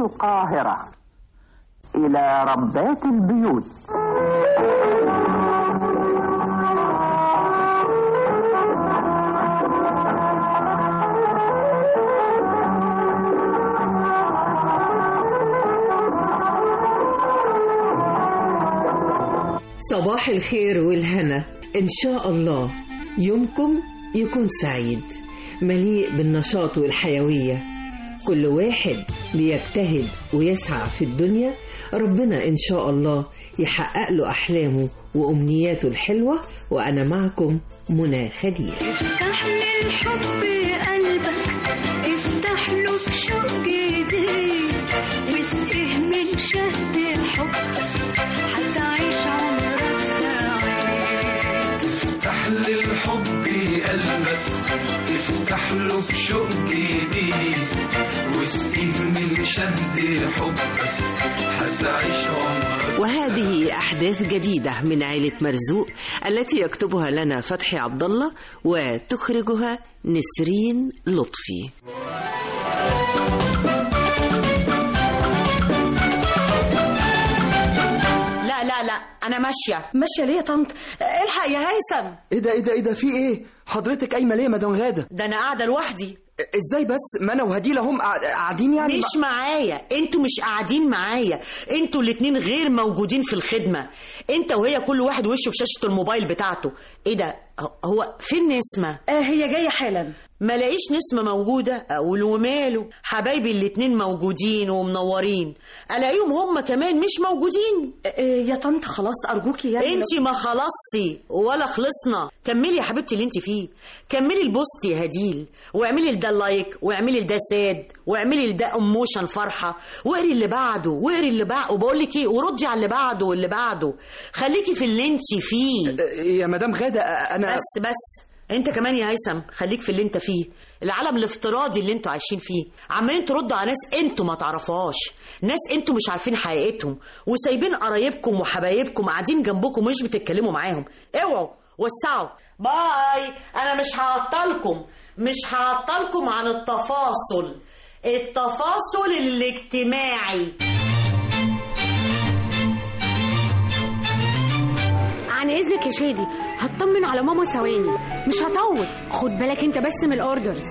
القاهرة إلى ربات البيوت صباح الخير والهنا إن شاء الله يومكم يكون سعيد مليء بالنشاط والحيوية كل واحد بيجتهد ويسعى في الدنيا ربنا إن شاء الله يحقق له أحلامه وأمنياته الحلوة وأنا معكم منى خليل افتح للحب قلبك افتح له بشوق جديد واسقه من شهد حبك هتعيش عمرك سعيد افتح للحب قلبك افتح له بشوق جديد واسقيه من شهد حبك هتعيش عمرك وهذه أحداث جديدة من عائلة مرزوق التي يكتبها لنا فتحي عبد الله وتخرجها نسرين لطفي لا لا لا انا ماشيه ماشيه ليه يا طنط الحق يا هيثم ايه ده ايه ده ايه ده في ايه حضرتك قايمه ليه يا مدام غاده ده انا قاعده لوحدي ازاي بس ما انا وهديله هم قاع- قاعدين يعني مش معايا انتوا مش قاعدين معايا انتوا الاتنين غير موجودين في الخدمه انت وهي كل واحد وشه في شاشه الموبايل بتاعته ايه ده هو فين نسمه آه هي جاية حالا ما لاقيش نسمة موجودة أقول وماله حبايبي الاتنين موجودين ومنورين ألاقيهم هم كمان مش موجودين آه يا طنط خلاص أرجوكي يعني انت ما خلصتي ولا خلصنا كملي يا حبيبتي اللي انت فيه كملي البوست يا هديل واعملي لده لايك واعملي لده ساد واعملي لده اموشن فرحه واقري اللي بعده واقري اللي بعده وبقول لك ايه وردي على اللي بعده واللي بعده خليكي في اللي انت فيه يا مدام غاده انا بس بس انت كمان يا هيثم خليك في اللي انت فيه العالم الافتراضي اللي انتوا عايشين فيه عمالين تردوا على ناس انتوا ما تعرفوهاش ناس انتوا مش عارفين حقيقتهم وسايبين قرايبكم وحبايبكم قاعدين جنبكم مش بتتكلموا معاهم اوعوا وسعوا باي انا مش هعطلكم مش هعطلكم عن التفاصل التفاصل الاجتماعي عن اذنك يا شادي هطمن على ماما ثواني مش هطول خد بالك انت بس من الاوردرز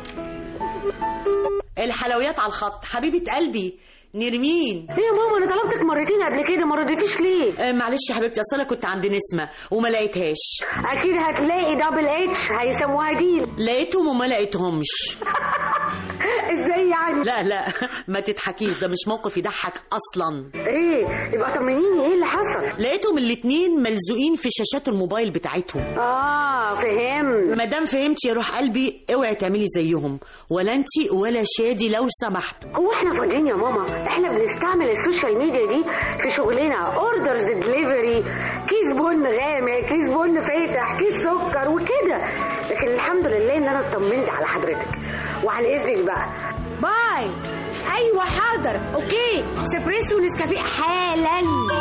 الحلويات على الخط حبيبه قلبي نرمين ايه يا ماما انا طلبتك مرتين قبل كده ما رضيتيش ليه آه، معلش يا حبيبتي اصل انا كنت عند نسمه وما لقيتهاش اكيد هتلاقي دبل اتش هيسموها ديل لقيتهم وما لقيتهمش ازاي يعني لا لا ما تضحكيش ده مش موقف يضحك اصلا ايه يبقى طمنيني ايه اللي حصل لقيتهم الاتنين ملزوقين في شاشات الموبايل بتاعتهم اه فهمت ما دام فهمتي يا روح قلبي اوعي تعملي زيهم ولا انت ولا شادي لو سمحتوا هو احنا فاضيين يا ماما احنا بنستعمل السوشيال ميديا دي في شغلنا اوردرز دليفري كيس بن غامق كيس بن فاتح كيس سكر وكده لكن الحمد لله ان انا اطمنت على حضرتك وعن اذنك بقى باي ايوه حاضر اوكي سبريسو نسكافيه حالا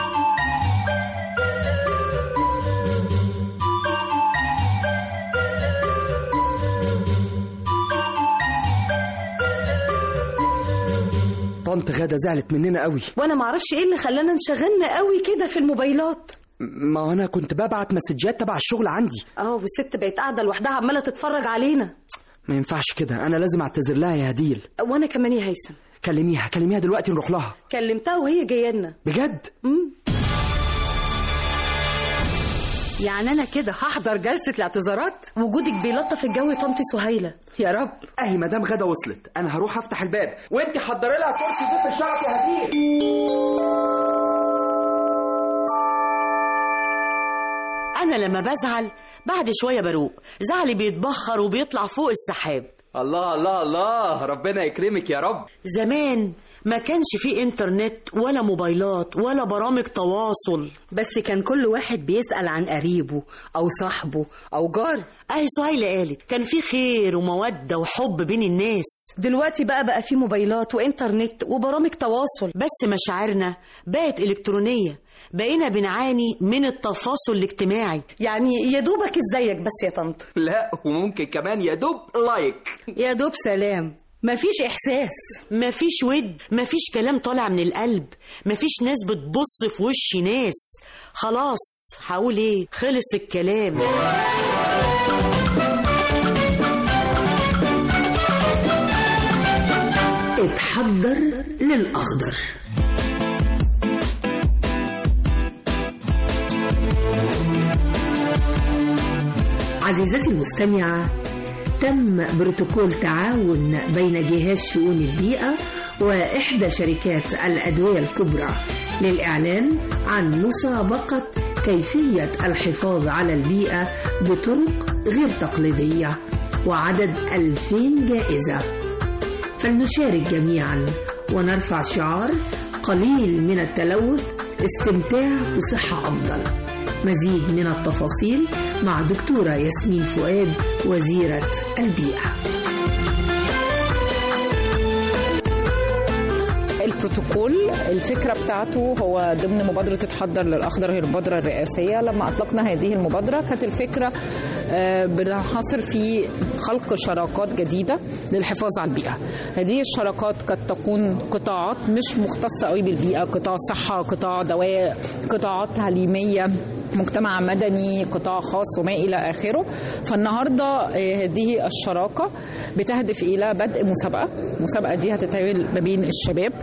طنط غاده زعلت مننا قوي وانا معرفش ايه اللي خلانا انشغلنا قوي كده في الموبايلات ما هو انا كنت ببعت مسجات تبع الشغل عندي اه والست بقت قاعده لوحدها عماله تتفرج علينا ما ينفعش كده انا لازم اعتذر لها يا هديل وانا كمان يا هيثم كلميها كلميها دلوقتي نروح لها كلمتها وهي جايه لنا بجد يعني انا كده هحضر جلسه الاعتذارات وجودك بيلطف الجو يا طنط سهيله يا رب اهي مدام غاده وصلت انا هروح افتح الباب وانت حضري لها كرسي ضيف الشرف يا هديل انا لما بزعل بعد شويه بروق زعلي بيتبخر وبيطلع فوق السحاب الله الله الله ربنا يكرمك يا رب زمان ما كانش فيه انترنت ولا موبايلات ولا برامج تواصل بس كان كل واحد بيسأل عن قريبه أو صاحبه أو جار اهي سهيلة قالت كان في خير ومودة وحب بين الناس دلوقتي بقى بقى في موبايلات وإنترنت وبرامج تواصل بس مشاعرنا بقت إلكترونية بقينا بنعاني من التفاصل الاجتماعي يعني يا دوبك ازيك بس يا طنط لا وممكن كمان يا دوب لايك يا دوب سلام مفيش احساس مفيش ود مفيش كلام طالع من القلب مفيش ناس بتبص في وش ناس خلاص هقول ايه خلص الكلام اتحضر للأخضر عزيزتي المستمعة تم بروتوكول تعاون بين جهاز شؤون البيئة وإحدى شركات الأدوية الكبرى للإعلان عن مسابقة كيفية الحفاظ على البيئة بطرق غير تقليدية وعدد 2000 جائزة فلنشارك جميعا ونرفع شعار قليل من التلوث استمتاع بصحة أفضل مزيد من التفاصيل مع دكتورة ياسمين فؤاد وزيرة البيئة البروتوكول الفكرة بتاعته هو ضمن مبادرة اتحضر للأخضر هي المبادرة الرئاسية لما أطلقنا هذه المبادرة كانت الفكرة آه، بنحصر في خلق شراكات جديدة للحفاظ على البيئة هذه الشراكات قد تكون قطاعات مش مختصة قوي بالبيئة قطاع صحة قطاع دواء قطاعات تعليمية مجتمع مدني قطاع خاص وما إلى آخره فالنهاردة آه، هذه الشراكة بتهدف إلى بدء مسابقة المسابقة دي هتتعمل ما بين الشباب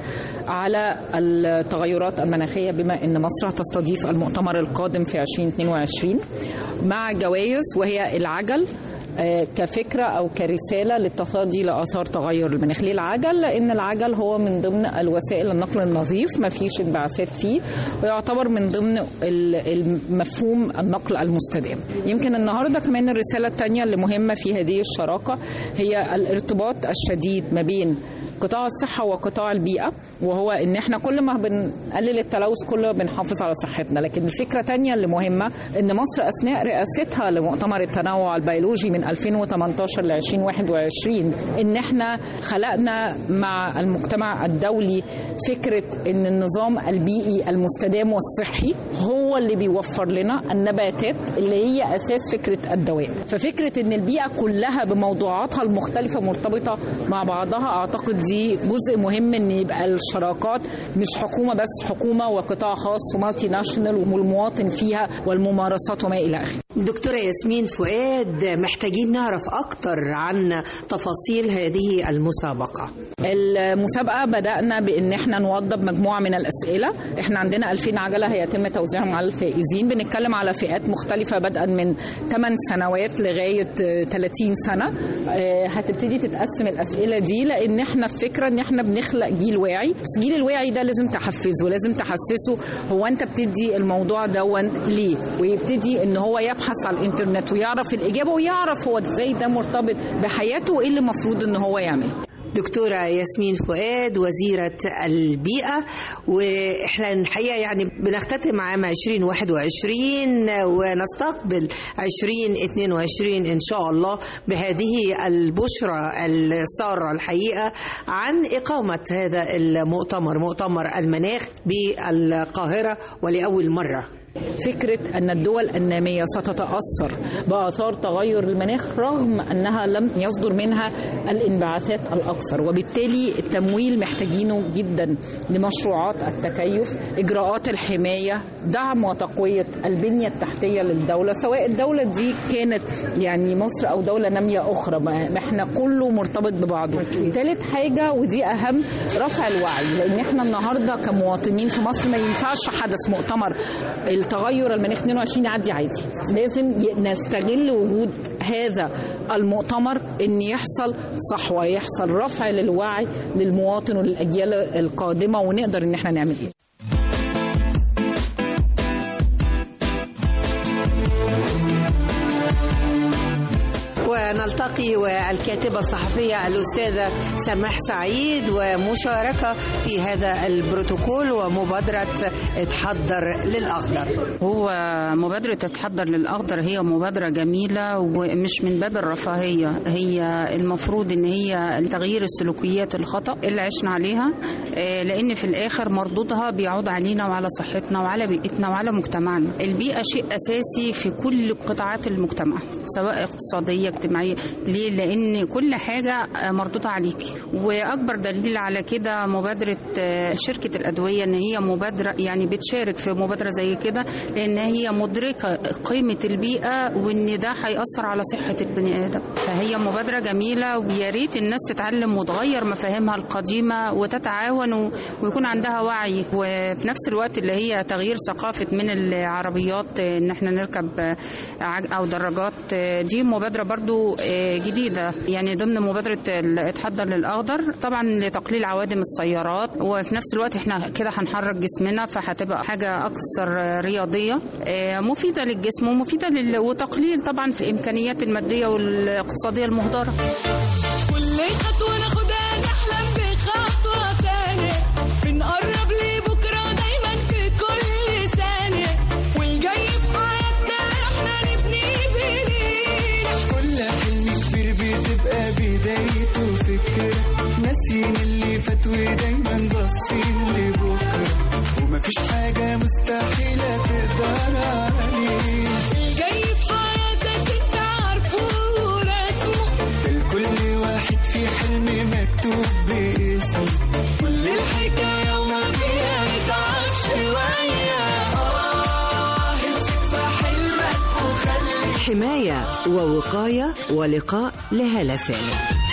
على التغيرات المناخية بما أن مصر هتستضيف المؤتمر القادم في 2022 مع جوائز وهي العجل آه، كفكرة أو كرسالة للتصدي لآثار تغير المناخ ليه العجل؟ لأن العجل هو من ضمن الوسائل النقل النظيف ما فيش انبعاثات فيه ويعتبر من ضمن ال- المفهوم النقل المستدام يمكن النهاردة كمان الرسالة الثانية اللي مهمة في هذه الشراكة هي الارتباط الشديد ما بين قطاع الصحة وقطاع البيئة وهو ان احنا كل ما بنقلل التلوث كل ما بنحافظ على صحتنا لكن الفكرة تانية اللي مهمة ان مصر اثناء رئاستها لمؤتمر التنوع البيولوجي من 2018 ل 2021 ان احنا خلقنا مع المجتمع الدولي فكرة ان النظام البيئي المستدام والصحي هو اللي بيوفر لنا النباتات اللي هي اساس فكرة الدواء ففكرة ان البيئة كلها بموضوعاتها المختلفة مرتبطة مع بعضها اعتقد دي جزء مهم ان يبقى الشراكات مش حكومة بس حكومة وقطاع خاص ومالتي ناشونال والمواطن فيها والممارسات وما الى اخره دكتورة ياسمين فؤاد محتاجين نعرف أكتر عن تفاصيل هذه المسابقة المسابقة بدأنا بإن احنا نوضب مجموعة من الأسئلة احنا عندنا 2000 عجلة هيتم توزيعهم على الفائزين بنتكلم على فئات مختلفة بدءا من 8 سنوات لغاية آه، 30 سنة آه، هتبتدي تتقسم الأسئلة دي لأن احنا في فكرة إن احنا بنخلق جيل واعي بس الجيل الواعي ده لازم تحفزه لازم تحسسه هو أنت بتدي الموضوع دون ليه ويبتدي إن هو يبحث على الإنترنت ويعرف الإجابة ويعرف هو إزاي ده مرتبط بحياته وإيه اللي المفروض إن هو يعمله دكتورة ياسمين فؤاد وزيرة البيئة وإحنا الحقيقة يعني بنختتم عام 2021 ونستقبل 2022 إن شاء الله بهذه البشرى السارة الحقيقة عن إقامة هذا المؤتمر مؤتمر المناخ بالقاهرة ولأول مرة فكرة أن الدول النامية ستتأثر بآثار تغير المناخ رغم أنها لم يصدر منها الانبعاثات الأكثر وبالتالي التمويل محتاجينه جدا لمشروعات التكيف إجراءات الحماية دعم وتقوية البنية التحتية للدولة سواء الدولة دي كانت يعني مصر أو دولة نامية أخرى ما احنا كله مرتبط ببعضه ثالث حاجة ودي أهم رفع الوعي لأن احنا النهاردة كمواطنين في مصر ما ينفعش حدث مؤتمر التغير المناخ 22 يعدي عادي لازم ي- نستغل وجود هذا المؤتمر ان يحصل صحوه يحصل رفع للوعي للمواطن وللاجيال القادمه ونقدر ان احنا نعمل ايه ونلتقي والكاتبة الصحفية الأستاذة سماح سعيد ومشاركة في هذا البروتوكول ومبادرة اتحضر للأخضر هو مبادرة تتحضر للأخضر هي مبادرة جميلة ومش من باب الرفاهية هي المفروض إن هي تغيير السلوكيات الخطأ اللي عشنا عليها آه، لأن في الآخر مردودها بيعود علينا وعلى صحتنا وعلى بيئتنا وعلى مجتمعنا البيئة شيء أساسي في كل قطاعات المجتمع سواء اقتصادية الاجتماعيه ليه لان كل حاجه مردوده عليكي واكبر دليل على كده مبادره آه، شركه الادويه ان هي مبادره يعني بتشارك في مبادره زي كده لان هي مدركه قيمه البيئه وان ده هياثر على صحه البني ادم فهي مبادره جميله ويا ريت الناس تتعلم وتغير مفاهيمها القديمه وتتعاون و- ويكون عندها وعي وفي نفس الوقت اللي هي تغيير ثقافه من العربيات آه، ان احنا نركب آه، عج- او دراجات آه، دي مبادره برضو آه، جديده يعني ضمن مبادره ال- اتحضر للاخضر طبعا لتقليل عوادم السيارات وفي نفس الوقت احنا كده هنحرك جسمنا فهتبقى حاجه اكثر آه، رياضيه آه، مفيده للجسم ومفيده لل... وتقليل طبعا في الامكانيات الماديه والاقتصاديه المهدره كل خطوة ناخدها نحلم بخطوة تانية بنقرب لبكرة دايما في كل ثانية والجاي في حياتنا احنا نبني بإيدينا كل حلم كبير بتبقى بدايته فكرة ناسيين اللي فات ودايما باصين لبكرة ومفيش حاجة مستحيلة تقدر عليه الجاي في حياتك انت عارفه ورسمه الكل واحد في حلم مكتوب باسمه كل الحكاية وما فيها نتعب شوية اه امسك في حلمك وخلي حماية ووقاية ولقاء لهالة سالم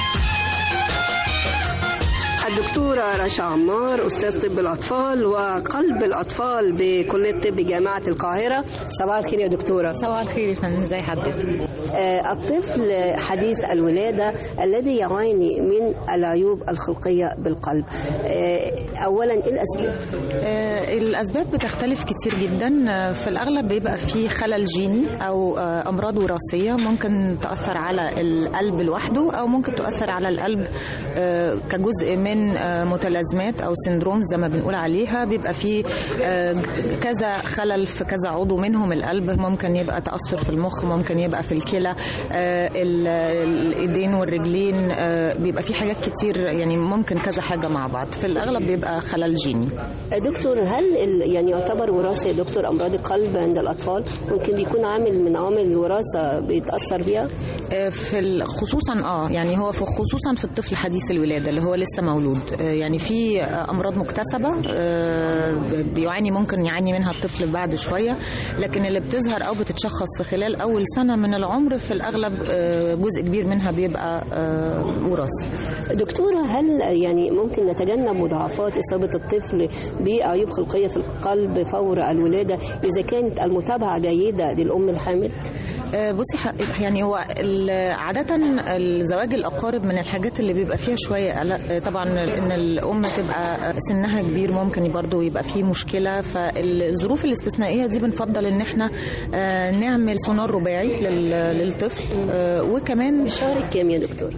الدكتورة رشا عمار أستاذ طب الأطفال وقلب الأطفال بكلية طب جامعة القاهرة صباح الخير يا دكتورة صباح الخير يا فندم ازي حضرتك آه، الطفل حديث الولادة الذي يعاني من العيوب الخلقية بالقلب آه، أولا إيه الأسباب؟ آه، الأسباب بتختلف كتير جدا آه، في الأغلب بيبقى في خلل جيني أو آه، أمراض وراثية ممكن تأثر على القلب لوحده أو ممكن تؤثر على القلب آه، كجزء من آه، متلازمات أو سندروم زي ما بنقول عليها بيبقى في آه، كذا خلل في كذا عضو منهم القلب ممكن يبقى تأثر في المخ ممكن يبقى في الكلى آه، ال- الإيدين والرجلين آه، بيبقى في حاجات كتير يعني ممكن كذا حاجة مع بعض في الأغلب بيبقى خلل جيني آه، دكتور هل ال- يعني يعتبر وراثة يا دكتور أمراض القلب عند الأطفال ممكن يكون عامل من عوامل الوراثة بيتأثر بيها؟ آه، في ال- خصوصا اه يعني هو في خصوصا في الطفل حديث الولاده اللي هو لسه مولود آه، يعني في آه، امراض مكتسبه آه، ب- بيعاني ممكن يعاني منها الطفل بعد شويه لكن اللي بتظهر او بتتشخص في خلال اول سنه من العمر في الاغلب آه، جزء كبير منها بيبقى آه، وراثي دكتورة هل يعني ممكن نتجنب مضاعفات إصابة الطفل بعيوب خلقية في القلب فور الولادة إذا كانت المتابعة جيدة للأم الحامل؟ آه، بصي ح- يعني هو ال- عادة الزواج الأقارب من الحاجات اللي بيبقى فيها شوية قلق آه، طبعا إن الأم تبقى سنها كبير ممكن برضه يبقى فيه مشكلة فالظروف الاستثنائية دي بنفضل إن احنا آه، نعمل سونار رباعي لل- للطفل آه، وكمان شهر كام يا دكتور؟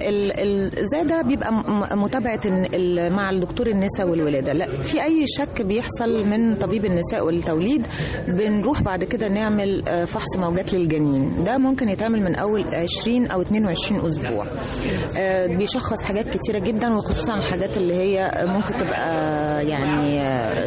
زي ده بيبقى م- متابعة إن ال- مع الدكتور النساء والولادة لا في أي شك بيحصل من طبيب النساء والتوليد بنروح بعد كده نعمل آه، فحص موجات للجنين ده ممكن يتعمل من أول 20 أو 22 أسبوع آه، بيشخص حاجات كتيرة جدا وخصوصا الحاجات اللي هي ممكن تبقى يعني آه،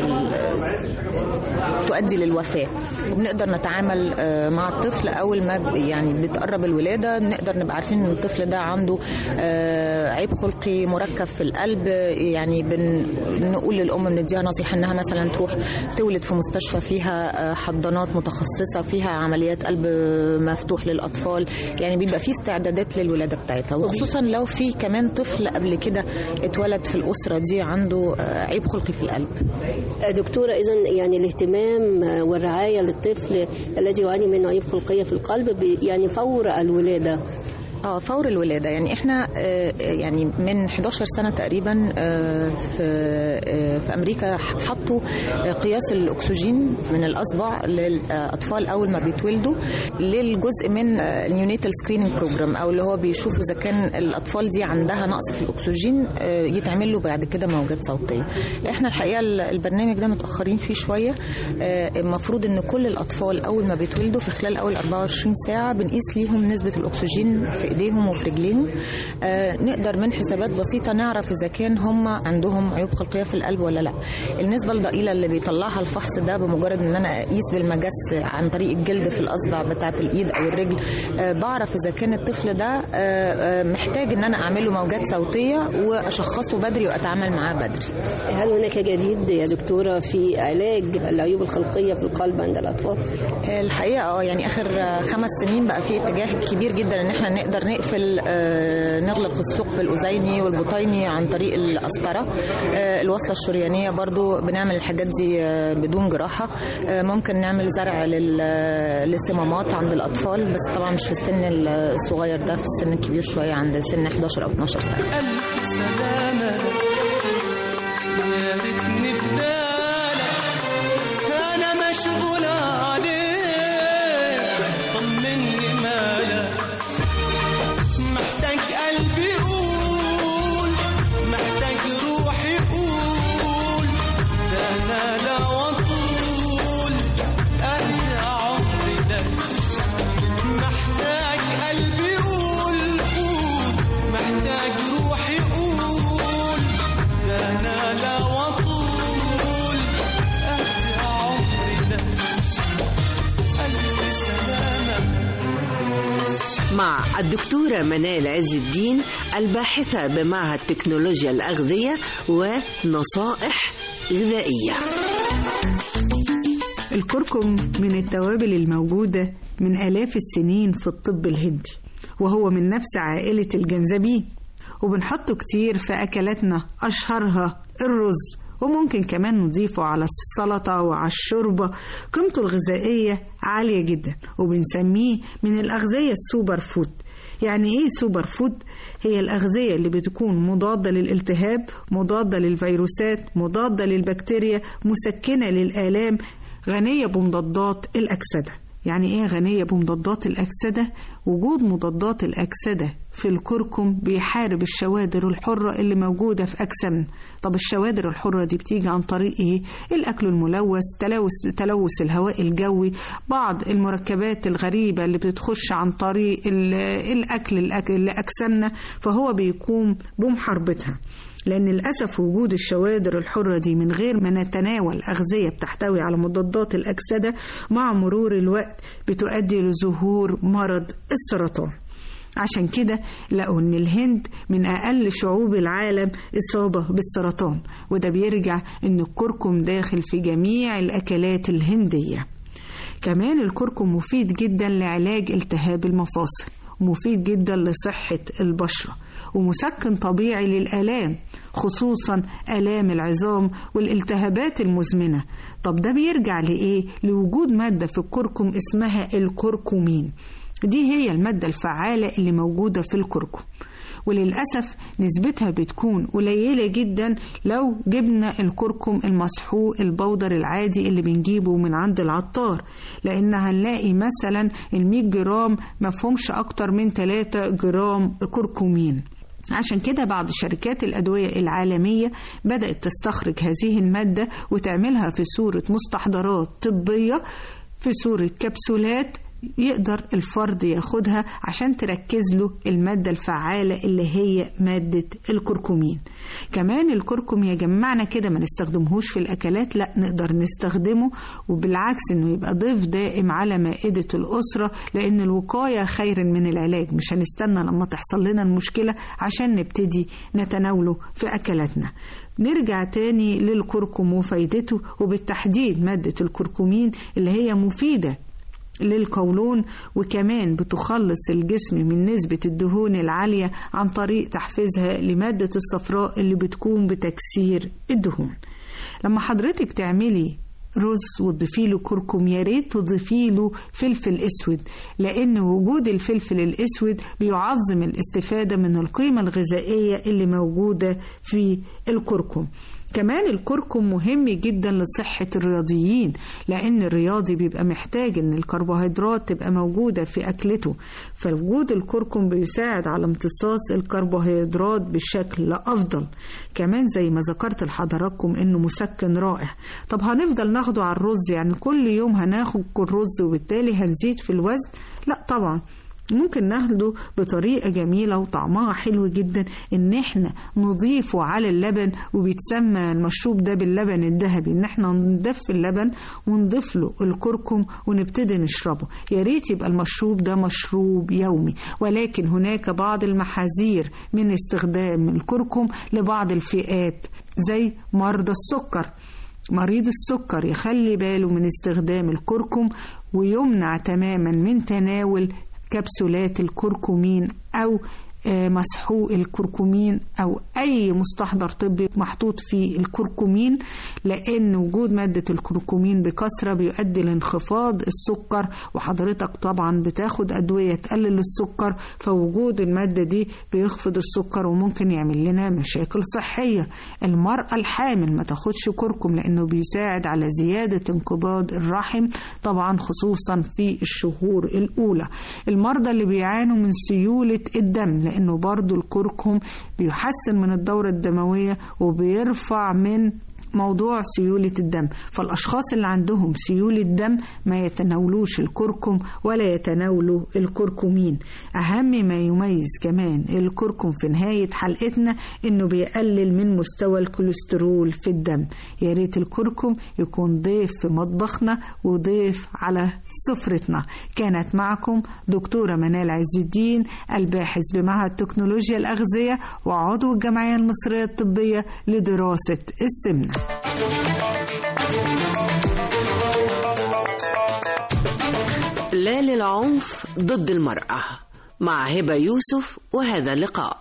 ال- تؤدي للوفاة وبنقدر نتعامل آه، مع الطفل أول ما ب- يعني بتقرب الولادة نقدر نبقى عارفين إن الطفل ده عنده آه، عيب خلقي مركب في القلب يعني بنقول للأم بنديها نصيحة إنها مثلا تروح تولد في مستشفى فيها آه، حضانات متخصصة فيها عمليات قلب مفتوح للأطفال يعني بيبقى في استعدادات للولادة بتاعتها وخصوصا لو في كمان طفل قبل كده اتولد في الأسرة دي عنده آه، عيب خلقي في القلب دكتورة إذا يعني الاهتمام والرعاية للطفل الذي يعاني من عيوب خلقية في القلب بي- يعني فور الولادة اه فور الولاده يعني احنا آه، يعني من 11 سنه تقريبا آه، في آه، في امريكا حطوا آه، قياس الاكسجين من الاصبع للاطفال اول ما بيتولدوا للجزء من النيونيتال سكريننج بروجرام او اللي هو بيشوفوا اذا كان الاطفال دي عندها نقص في الاكسجين آه، يتعمل له بعد كده موجات صوتيه احنا الحقيقه البرنامج ده متاخرين فيه شويه آه، المفروض ان كل الاطفال اول ما بيتولدوا في خلال اول 24 ساعه بنقيس ليهم نسبه الاكسجين في ايديهم وفي رجليهم آه، نقدر من حسابات بسيطه نعرف اذا كان هم عندهم عيوب خلقيه في القلب ولا لا النسبه الضئيله اللي بيطلعها الفحص ده بمجرد ان انا اقيس بالمجس عن طريق الجلد في الاصبع بتاعه الايد او الرجل آه، بعرف اذا كان الطفل ده آه، آه، محتاج ان انا اعمل له موجات صوتيه واشخصه بدري واتعامل معاه بدري هل هناك جديد يا دكتورة في علاج العيوب الخلقية في القلب عند الأطفال؟ الحقيقه اه يعني اخر خمس سنين بقى في اتجاه كبير جدا ان احنا نقدر نقفل آه، نغلق الثقب الاذيني والبطيني عن طريق القسطره آه، الوصله الشريانيه برضو بنعمل الحاجات دي آه، بدون جراحه آه، ممكن نعمل زرع لل- للصمامات عند الاطفال بس طبعا مش في السن الصغير ده في السن الكبير شويه عند سن 11 او 12 سنه ألف سلامة يا ريتني بدالك أنا مشغول عليك طمني مالك محتاج قلبي يقول محتاج روحي يقول ده أنا لا وطول قد عمري ده محتاج قلبي يقول قول محتاج روحي يقول ده انا لا وطول قد عمري ده الف سلامه مع الدكتورة منال عز الدين الباحثة بمعهد تكنولوجيا الأغذية ونصائح غذائية الكركم من التوابل الموجودة من آلاف السنين في الطب الهندي وهو من نفس عائلة الجنزبيل وبنحطه كتير في أكلاتنا أشهرها الرز وممكن كمان نضيفه على السلطة وعلى الشوربة قيمته الغذائية عالية جدا وبنسميه من الأغذية السوبر فود يعني ايه سوبر فود هي الأغذية اللي بتكون مضادة للالتهاب مضادة للفيروسات مضادة للبكتيريا مسكنة للآلام غنية بمضادات الأكسدة يعني ايه غنية بمضادات الأكسدة؟ وجود مضادات الأكسدة في الكركم بيحارب الشوادر الحرة اللي موجودة في أجسامنا طب الشوادر الحرة دي بتيجي عن طريق ايه؟ الأكل الملوث تلوث, تلوث الهواء الجوي بعض المركبات الغريبة اللي بتخش عن طريق ال- الأكل الأك- لأجسامنا فهو بيقوم بمحاربتها لأن للأسف وجود الشوادر الحرة دي من غير ما نتناول أغذية بتحتوي على مضادات الأكسدة مع مرور الوقت بتؤدي لظهور مرض السرطان عشان كده لقوا ان الهند من اقل شعوب العالم اصابه بالسرطان وده بيرجع ان الكركم داخل في جميع الاكلات الهنديه كمان الكركم مفيد جدا لعلاج التهاب المفاصل ومفيد جدا لصحه البشره ومسكن طبيعي للآلام خصوصا آلام العظام والالتهابات المزمنة طب ده بيرجع لإيه؟ لوجود مادة في الكركم اسمها الكركمين دي هي المادة الفعالة اللي موجودة في الكركم وللأسف نسبتها بتكون قليلة جدا لو جبنا الكركم المسحوق البودر العادي اللي بنجيبه من عند العطار لأن هنلاقي مثلا ال100 جرام مفهومش أكتر من 3 جرام كركمين عشان كده بعض شركات الأدوية العالمية بدأت تستخرج هذه المادة وتعملها في صورة مستحضرات طبية في صورة كبسولات يقدر الفرد ياخدها عشان تركز له المادة الفعالة اللي هي مادة الكركمين كمان الكركم يا جماعنا كده ما نستخدمهوش في الأكلات لا نقدر نستخدمه وبالعكس انه يبقى ضيف دائم على مائدة الأسرة لأن الوقاية خير من العلاج مش هنستنى لما تحصل لنا المشكلة عشان نبتدي نتناوله في أكلاتنا نرجع تاني للكركم وفايدته وبالتحديد مادة الكركمين اللي هي مفيدة للقولون وكمان بتخلص الجسم من نسبة الدهون العالية عن طريق تحفيزها لمادة الصفراء اللي بتقوم بتكسير الدهون لما حضرتك تعملي رز وتضيفي له كركم يا ريت تضيفي له فلفل اسود لان وجود الفلفل الاسود بيعظم الاستفاده من القيمه الغذائيه اللي موجوده في الكركم كمان الكركم مهم جدا لصحة الرياضيين لأن الرياضي بيبقى محتاج إن الكربوهيدرات تبقى موجودة في أكلته فوجود الكركم بيساعد على امتصاص الكربوهيدرات بشكل أفضل كمان زي ما ذكرت لحضراتكم إنه مسكن رائع طب هنفضل ناخده على الرز يعني كل يوم هناخد الرز وبالتالي هنزيد في الوزن لا طبعا ممكن ناخده بطريقة جميلة وطعمها حلو جدا ان احنا نضيفه على اللبن وبيتسمى المشروب ده باللبن الذهبي ان احنا نضيف اللبن ونضيف له الكركم ونبتدي نشربه يا ريت يبقى المشروب ده مشروب يومي ولكن هناك بعض المحاذير من استخدام الكركم لبعض الفئات زي مرضى السكر مريض السكر يخلي باله من استخدام الكركم ويمنع تماما من تناول كبسولات الكركمين أو آه، مسحوق الكركمين أو أي مستحضر طبي محطوط فيه الكركمين لأن وجود مادة الكركمين بكثرة بيؤدي لانخفاض السكر وحضرتك طبعا بتاخد أدوية تقلل السكر فوجود المادة دي بيخفض السكر وممكن يعمل لنا مشاكل صحية المرأة الحامل ما تاخدش كركم لأنه بيساعد على زيادة انقباض الرحم طبعا خصوصا في الشهور الأولى المرضى اللي بيعانوا من سيولة الدم لأنه برضو الكركم بيحسن من الدورة الدموية وبيرفع من موضوع سيولة الدم فالأشخاص اللي عندهم سيولة دم ما يتناولوش الكركم ولا يتناولوا الكركمين أهم ما يميز كمان الكركم في نهاية حلقتنا إنه بيقلل من مستوى الكوليسترول في الدم يا ريت الكركم يكون ضيف في مطبخنا وضيف على سفرتنا كانت معكم دكتورة منال عز الدين الباحث بمعهد تكنولوجيا الأغذية وعضو الجمعية المصرية الطبية لدراسة السمنة لا للعنف ضد المرأة مع هبة يوسف وهذا اللقاء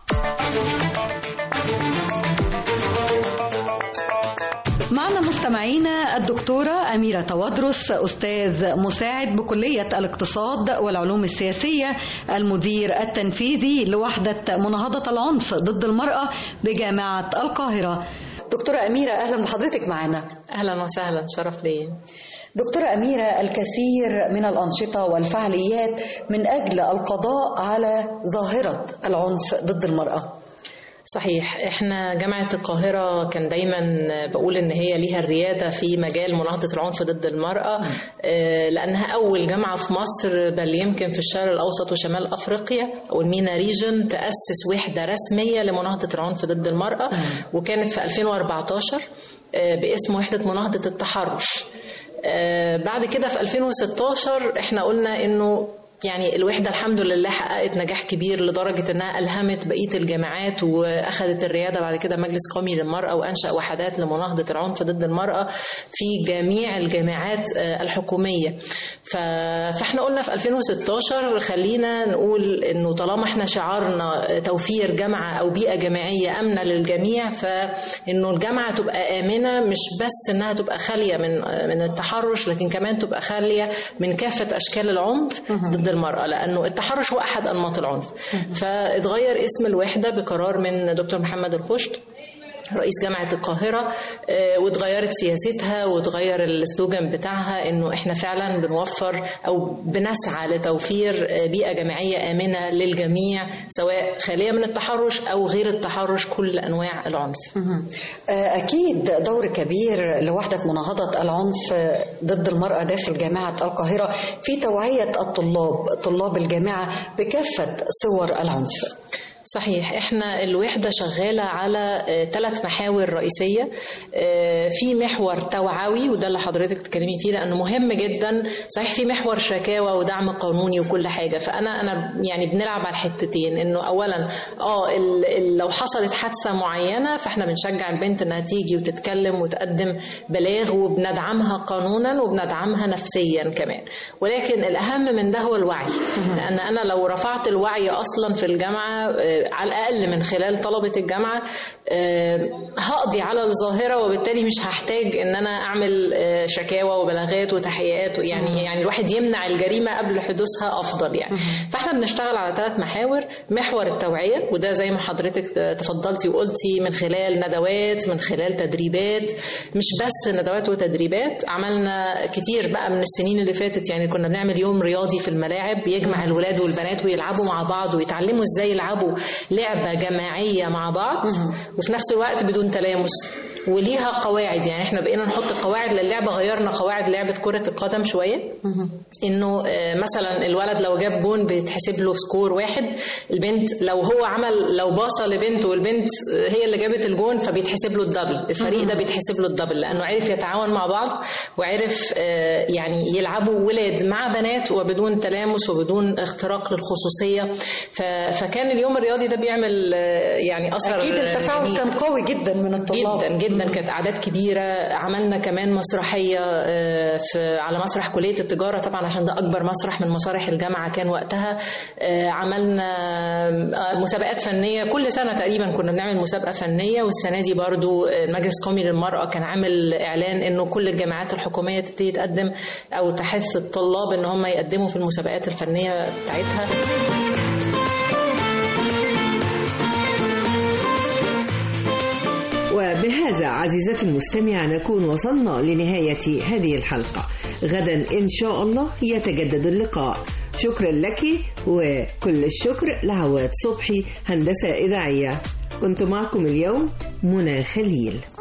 معنا مستمعينا الدكتورة أميرة توادرس أستاذ مساعد بكلية الاقتصاد والعلوم السياسية المدير التنفيذي لوحدة مناهضة العنف ضد المرأة بجامعة القاهرة دكتورة أميرة أهلا بحضرتك معنا اهلا وسهلا شرف لي دكتورة أميرة الكثير من الأنشطة والفعاليات من أجل القضاء على ظاهرة العنف ضد المرأة صحيح احنا جامعة القاهرة كان دايما بقول ان هي ليها الريادة في مجال مناهضة العنف ضد المرأة آه، لانها اول جامعة في مصر بل يمكن في الشرق الاوسط وشمال افريقيا او المينا ريجن تأسس وحدة رسمية لمناهضة العنف ضد المرأة وكانت في 2014 آه، باسم وحدة مناهضة التحرش آه، بعد كده في 2016 احنا قلنا انه يعني الوحدة الحمد لله حققت نجاح كبير لدرجة انها ألهمت بقية الجامعات وأخذت الريادة بعد كده مجلس قومي للمرأة وأنشأ وحدات لمناهضة العنف ضد المرأة في جميع الجامعات آه، الحكومية ف- فاحنا قلنا في 2016 خلينا نقول انه طالما احنا شعارنا توفير جامعة أو بيئة جامعية آمنة للجميع فإنه الجامعة تبقى آمنة مش بس إنها تبقى خالية من من التحرش لكن كمان تبقى خالية من كافة أشكال العنف ضد المرأة لأنه التحرش هو أحد أنماط العنف فاتغير اسم الوحدة بقرار من دكتور محمد الخشت رئيس جامعة القاهرة آه، واتغيرت سياستها واتغير السلوجان بتاعها انه احنا فعلا بنوفر او بنسعى لتوفير آه، بيئة جامعية آمنة للجميع سواء خالية من التحرش او غير التحرش كل انواع العنف أكيد دور كبير لوحدة مناهضة العنف ضد المرأة داخل جامعة القاهرة في توعية الطلاب طلاب الجامعة بكافة صور العنف صحيح احنا الوحدة شغالة على ثلاث محاور رئيسية آه، في محور توعوي وده اللي حضرتك بتتكلمي فيه لانه مهم جدا صحيح في محور شكاوى ودعم قانوني وكل حاجة فانا انا يعني بنلعب على الحتتين انه اولا اه ال- ال- لو حصلت حادثة معينة فاحنا بنشجع البنت انها تيجي وتتكلم وتقدم بلاغ وبندعمها قانونا وبندعمها نفسيا كمان ولكن الاهم من ده هو الوعي لان انا لو رفعت الوعي اصلا في الجامعه آه، على الاقل من خلال طلبه الجامعه آه، هقضي على الظاهره وبالتالي مش هحتاج ان انا اعمل آه، شكاوى وبلاغات وتحقيقات يعني يعني الواحد يمنع الجريمه قبل حدوثها افضل يعني فاحنا بنشتغل على ثلاث محاور محور التوعيه وده زي ما حضرتك تفضلتي وقلتي من خلال ندوات من خلال تدريبات مش بس ندوات وتدريبات عملنا كتير بقى من السنين اللي فاتت يعني كنا بنعمل يوم رياضي في الملاعب يجمع الولاد والبنات ويلعبوا مع بعض ويتعلموا ازاي يلعبوا لعبه جماعيه مع بعض وفي نفس الوقت بدون تلامس وليها قواعد يعني احنا بقينا نحط قواعد للعبه غيرنا قواعد لعبه كره القدم شويه انه آه، مثلا الولد لو جاب جون بيتحسب له سكور واحد البنت لو هو عمل لو باصه لبنت والبنت آه، هي اللي جابت الجون فبيتحسب له الدبل الفريق ده بيتحسب له الدبل لانه عرف يتعاون مع بعض وعرف آه، يعني يلعبوا ولاد مع بنات وبدون تلامس وبدون اختراق للخصوصيه ف- فكان اليوم الرياضي ده بيعمل آه، يعني اثر اكيد التفاعل جميل. كان قوي جدا من الطلاب جدا جدا كانت اعداد كبيره عملنا كمان مسرحيه آه، في على مسرح كليه التجاره طبعا عشان ده اكبر مسرح من مسارح الجامعه كان وقتها آه، عملنا آه، مسابقات فنيه كل سنه تقريبا كنا بنعمل مسابقه فنيه والسنه دي برضو آه، المجلس القومي للمراه كان عامل اعلان انه كل الجامعات الحكوميه تبتدي تقدم او تحث الطلاب ان هم يقدموا في المسابقات الفنيه بتاعتها وبهذا عزيزتي المستمعة نكون وصلنا لنهاية هذه الحلقة غدا إن شاء الله يتجدد اللقاء شكرا لك وكل الشكر لعواد صبحي هندسة إذاعية كنت معكم اليوم منى خليل